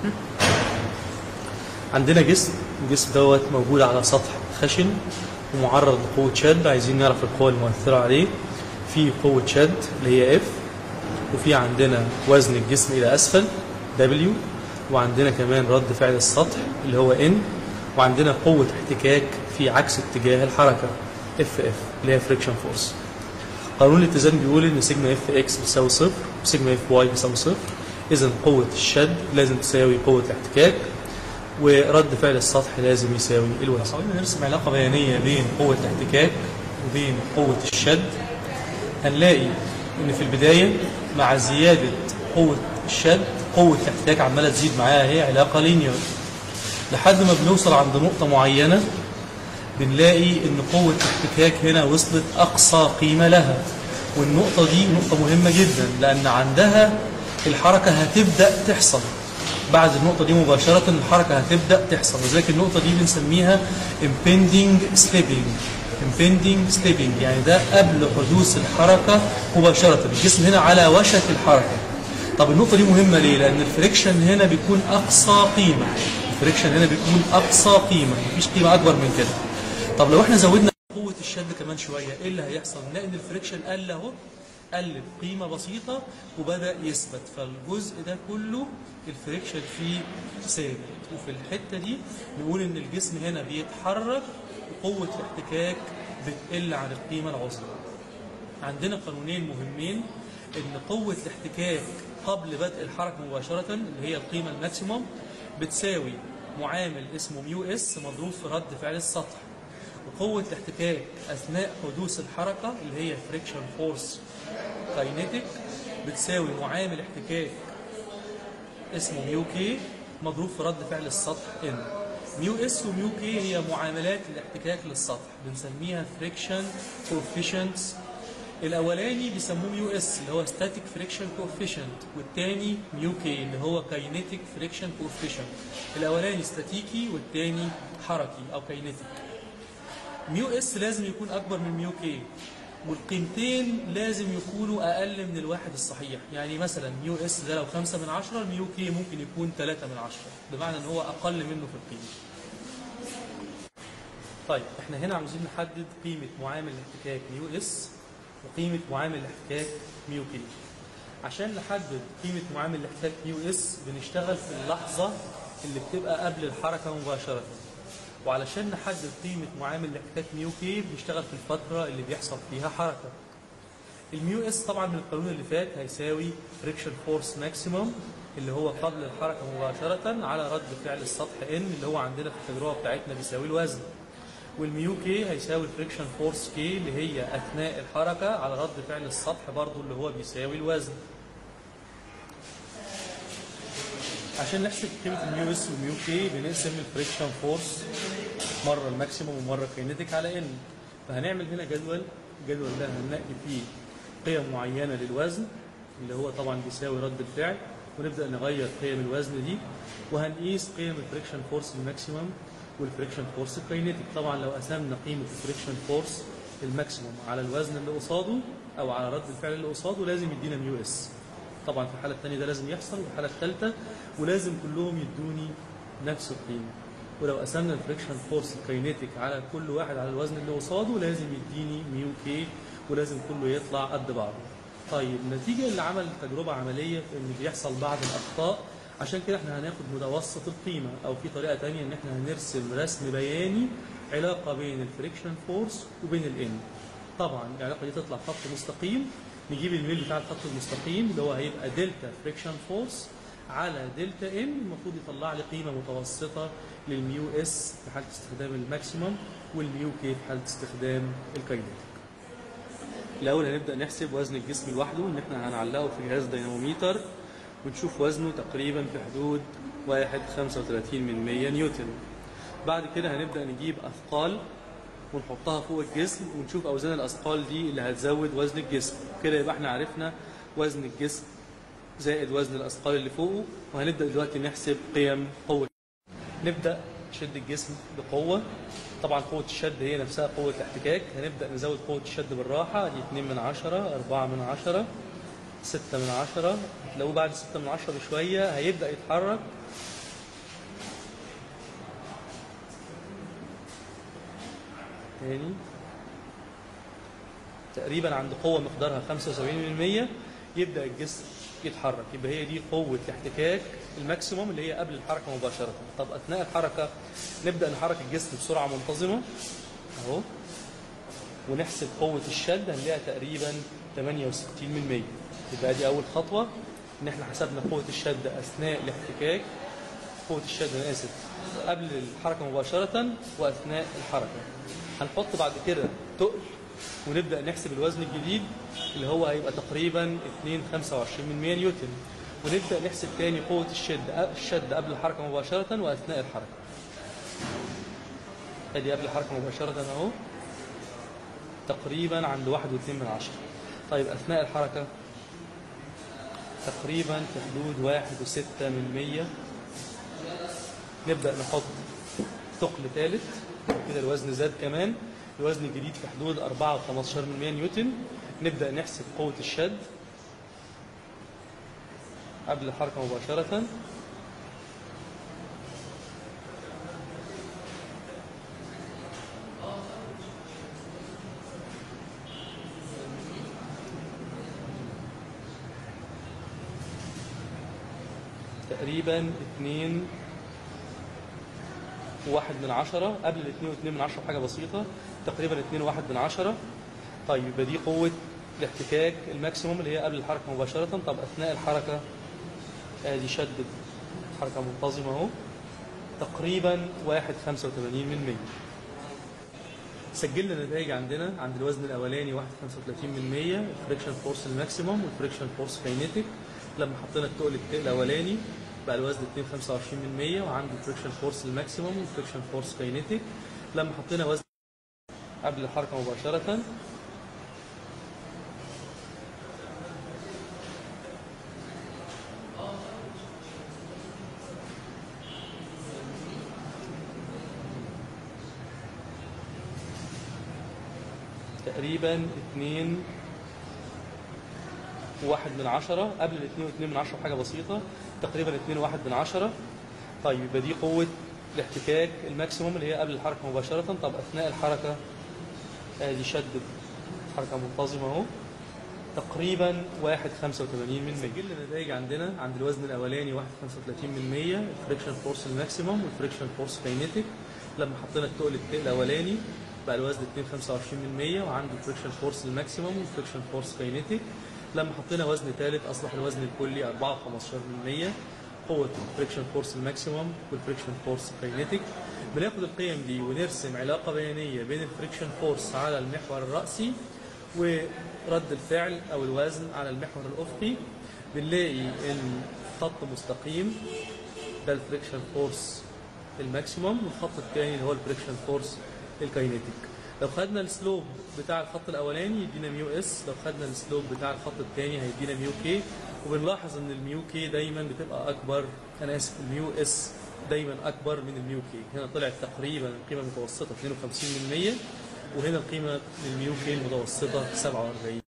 عندنا جسم الجسم دوت موجود على سطح خشن ومعرض لقوة شد عايزين نعرف القوة المؤثرة عليه في قوة شد اللي هي F وفي عندنا وزن الجسم إلى أسفل W وعندنا كمان رد فعل السطح اللي هو N وعندنا قوة احتكاك في عكس اتجاه الحركة FF اللي هي فريكشن فورس قانون الاتزان بيقول ان سيجما اف اكس بتساوي صفر وسيجما اف واي بتساوي صفر اذا قوة الشد لازم تساوي قوة الاحتكاك ورد فعل السطح لازم يساوي الوزن. حاولنا نرسم علاقة بيانية بين قوة الاحتكاك وبين قوة الشد هنلاقي ان في البداية مع زيادة قوة الشد قوة الاحتكاك عمالة تزيد معاها هي علاقة لينير لحد ما بنوصل عند نقطة معينة بنلاقي ان قوة الاحتكاك هنا وصلت اقصى قيمة لها والنقطة دي نقطة مهمة جدا لان عندها الحركة هتبدأ تحصل بعد النقطة دي مباشرة الحركة هتبدأ تحصل لذلك النقطة دي بنسميها impending slipping impending slipping يعني ده قبل حدوث الحركة مباشرة الجسم هنا على وشك الحركة طب النقطة دي مهمة ليه؟ لأن الفريكشن هنا بيكون أقصى قيمة الفريكشن هنا بيكون أقصى قيمة مفيش قيمة أكبر من كده طب لو احنا زودنا قوة الشد كمان شوية ايه اللي هيحصل؟ نلاقي ان الفريكشن قل اهو قل بقيمة بسيطة وبدأ يثبت فالجزء ده كله الفريكشن فيه ثابت وفي الحتة دي نقول ان الجسم هنا بيتحرك وقوة الاحتكاك بتقل عن القيمة العظمى عندنا قانونين مهمين ان قوة الاحتكاك قبل بدء الحركة مباشرة اللي هي القيمة الماكسيموم بتساوي معامل اسمه ميو اس مضروب في رد فعل السطح وقوة الاحتكاك أثناء حدوث الحركة اللي هي فريكشن فورس كاينيتيك بتساوي معامل احتكاك اسمه ميو كي مضروب في رد فعل السطح ان ميو اس وميو كي هي معاملات الاحتكاك للسطح بنسميها فريكشن كوفيشنتس الاولاني بيسموه ميو اس اللي هو ستاتيك فريكشن كوفيشنت والتاني ميو كي اللي هو كاينيتيك فريكشن كوفيشنت الاولاني ستاتيكي والتاني حركي او كاينيتيك ميو اس لازم يكون اكبر من ميو كي والقيمتين لازم يكونوا اقل من الواحد الصحيح يعني مثلا ميو اس ده لو 5 من 10 الميو كي ممكن يكون 3 من 10 بمعنى ان هو اقل منه في القيمه طيب احنا هنا عاوزين نحدد قيمه معامل الاحتكاك ميو اس وقيمه معامل الاحتكاك ميو كي عشان نحدد قيمه معامل الاحتكاك ميو اس بنشتغل في اللحظه اللي بتبقى قبل الحركه مباشره وعلشان نحدد قيمة معامل الاحتكاك ميو كي بنشتغل في الفترة اللي بيحصل فيها حركة. الميو اس طبعا من القانون اللي فات هيساوي فريكشن فورس ماكسيموم اللي هو قبل الحركة مباشرة على رد فعل السطح ان اللي هو عندنا في التجربة بتاعتنا بيساوي الوزن. والميو كي هيساوي الفريكشن فورس كي اللي هي اثناء الحركة على رد فعل السطح برضو اللي هو بيساوي الوزن. عشان نحسب قيمة الميو اس والميو كي بنقسم الفريكشن فورس مرة الماكسيموم ومرة كينيتيك على ان فهنعمل هنا جدول الجدول ده هنلاقي فيه قيم معينة للوزن اللي هو طبعا بيساوي رد الفعل ونبدأ نغير قيم الوزن دي وهنقيس قيم الفريكشن فورس الماكسيموم والفريكشن فورس الكينيتيك طبعا لو قسمنا قيمة الفريكشن فورس الماكسيموم على الوزن اللي قصاده او على رد الفعل اللي قصاده لازم يدينا ميو اس طبعا في الحاله الثانيه ده لازم يحصل وفي الحاله الثالثه ولازم كلهم يدوني نفس القيمه ولو قسمنا الفريكشن فورس الكاينيتيك على كل واحد على الوزن اللي قصاده لازم يديني ميو كي ولازم كله يطلع قد بعضه طيب النتيجه اللي عمل تجربه عمليه في ان بيحصل بعض الاخطاء عشان كده احنا هناخد متوسط القيمه او في طريقه ثانيه ان احنا هنرسم رسم بياني علاقه بين الفريكشن فورس وبين الان طبعا العلاقه دي تطلع خط مستقيم نجيب الميل بتاع الخط المستقيم اللي هو هيبقى دلتا فريكشن فورس على دلتا ان المفروض يطلع لي قيمه متوسطه للميو اس في حاله استخدام الماكسيمم والميو كي في حاله استخدام الكاينيتيك. الاول هنبدا نحسب وزن الجسم لوحده ان احنا هنعلقه في جهاز ديناموميتر ونشوف وزنه تقريبا في حدود 1.35 من 100 نيوتن. بعد كده هنبدا نجيب اثقال ونحطها فوق الجسم ونشوف اوزان الاثقال دي اللي هتزود وزن الجسم كده يبقى احنا عرفنا وزن الجسم زائد وزن الاثقال اللي فوقه وهنبدا دلوقتي نحسب قيم قوه نبدا نشد الجسم بقوه طبعا قوه الشد هي نفسها قوه الاحتكاك هنبدا نزود قوه الشد بالراحه دي 2 من 10 4 من 10 6 من 10 هتلاقوه بعد 6 من 10 بشويه هيبدا يتحرك تاني تقريبا عند قوة مقدارها 75% يبدأ الجسم يتحرك يبقى هي دي قوة الاحتكاك الماكسيموم اللي هي قبل الحركة مباشرة طب أثناء الحركة نبدأ نحرك الجسم بسرعة منتظمة أهو ونحسب قوة الشد هنلاقيها تقريبا 68% يبقى دي أول خطوة إن إحنا حسبنا قوة الشد أثناء الاحتكاك قوة الشد أنا آسف قبل الحركة مباشرة وأثناء الحركة هنحط بعد كده تقل ونبدأ نحسب الوزن الجديد اللي هو هيبقى تقريبا 2.25 من 100 نيوتن ونبدأ نحسب تاني قوة الشد الشد قبل الحركة مباشرة وأثناء الحركة ادي قبل الحركة مباشرة اهو تقريبا عند واحد واثنين من عشرة طيب أثناء الحركة تقريبا في حدود واحد وستة من مية نبدأ نحط ثقل ثالث كده الوزن زاد كمان الوزن الجديد في حدود أربعة وخمستاشر من مية نيوتن نبدأ نحسب قوة الشد قبل الحركة مباشرة تقريبا اتنين واحد من عشرة قبل الاتنين واتنين من عشرة حاجة بسيطة تقريبا اتنين واحد من عشرة طيب يبقى دي قوة الاحتكاك الماكسيموم اللي هي قبل الحركة مباشرة طب أثناء الحركة ادي شد حركة منتظمة اهو تقريبا واحد خمسة وثمانين من مية سجلنا النتائج عندنا عند الوزن الاولاني 1.35% الفريكشن فورس الماكسيموم والفريكشن فورس كاينيتيك لما حطينا التقل الاولاني بقى الوزن 2.25% وعند الفريكشن فورس الماكسيموم والفريكشن فورس كاينيتيك لما حطينا وزن قبل الحركه مباشره تقريبا اتنين واحد من عشرة قبل الاتنين واتنين من عشرة حاجة بسيطة تقريبا اتنين واحد من عشرة طيب يبقى دي قوة الاحتكاك الماكسيموم اللي هي قبل الحركة مباشرة طب أثناء الحركة ادي شد حركة منتظمة اهو تقريبا واحد خمسة وثمانين من سجل النتائج عندنا عند الوزن الأولاني واحد خمسة وثلاثين من مية الفريكشن فورس الماكسيموم والفريكشن فورس كاينيتيك لما حطينا التقل الأولاني بقى الوزن 2.25% وعنده الفريكشن فورس الماكسيموم والفريكشن فورس كاينيتيك لما حطينا وزن ثالث اصبح الوزن الكلي 4.15% قوة الفريكشن فورس الماكسيموم والفريكشن فورس كاينيتيك بناخد القيم دي ونرسم علاقة بيانية بين الفريكشن فورس على المحور الرأسي ورد الفعل أو الوزن على المحور الأفقي بنلاقي الخط مستقيم ده الفريكشن فورس الماكسيموم والخط الثاني اللي هو الفريكشن فورس الكاينيتيك لو خدنا السلوب بتاع الخط الاولاني يدينا ميو اس لو خدنا السلوب بتاع الخط الثاني هيدينا ميو كي وبنلاحظ ان الميو كي دايما بتبقى اكبر انا اسف الميو اس دايما اكبر من الميو كي هنا طلعت تقريبا القيمه المتوسطه 52% وهنا القيمه للميو كي المتوسطه 47